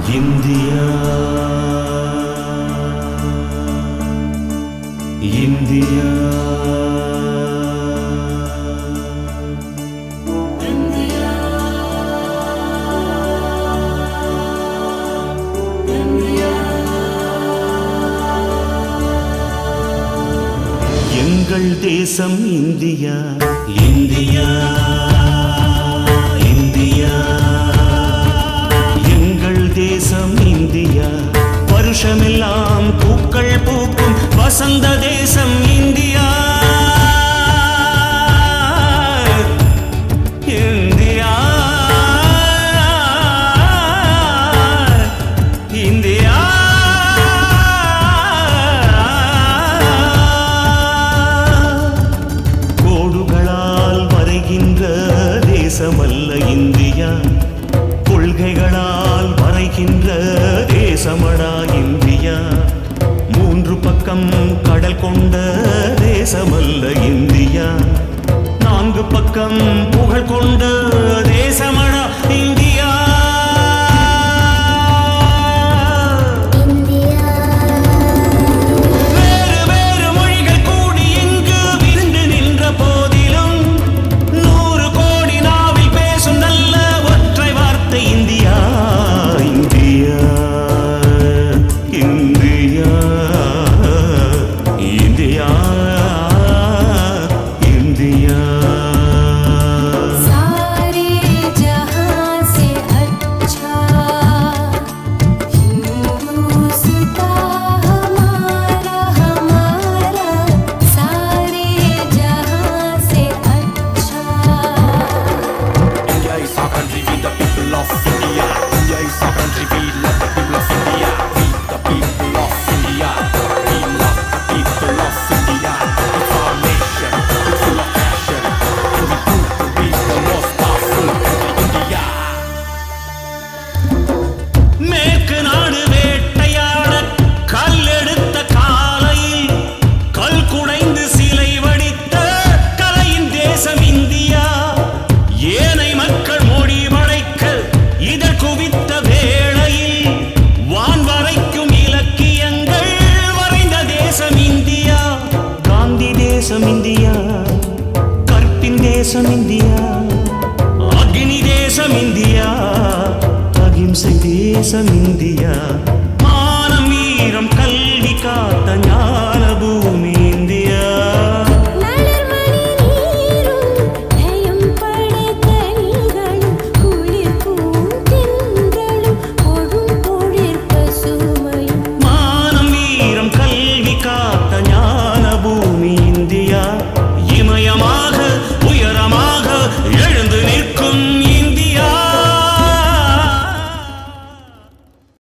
India India எங்கள் தேசம் India India India எங்கள் தேசம் இந்தியா வருஷமெல்லாம் பூக்கள் பூக்கும் வசந்த தேசம் இந்தியா இந்தியா இந்தியா கோடுகளால் வரைகின்ற தேசமல்ல இந்தியா கொள்கைகளால் வரைகின்ற தேசமடா இந்தியா மூன்று பக்கம் கடல் கொண்ட தேசமல்ல இந்தியா நான்கு பக்கம் புகழ் கொண்ட தேசமடா இந்தியா வேறு வேறு மொழிகள் கூடி இங்கு விருந்து நின்ற போதிலும் நூறு கோடி நாவில் பேசும் நல்ல ஒற்றை வார்த்தை India India India India India सारे जहां से अच्छा हिंदुस्तान हमारा हमारा सारे जहां से अच्छा India is our country, we the people of India. India is our country, we love the people of India. We the people of India. We love the people of India. It's our nation, it's full of passion. And we prove to be the most powerful country, India. மேற்கு நாடு வேட்டையாட கல்லெடுத்த காலையில் கல் குடைந்து சிலை வடித்த கலையின் தேசம் இந்தியா ஏனை மக்கள் மொழி வளைக்க இதழ் குவித்த வேளையில் வான் வரைக்கும் இலக்கியங்கள் வரைந்த தேசம் இந்தியா காந்தி தேசம் இந்தியா கற்பின் தேசம் இந்தியா அக்னி தேசம் இந்தியா அகிம்சை தேசம் இந்தியா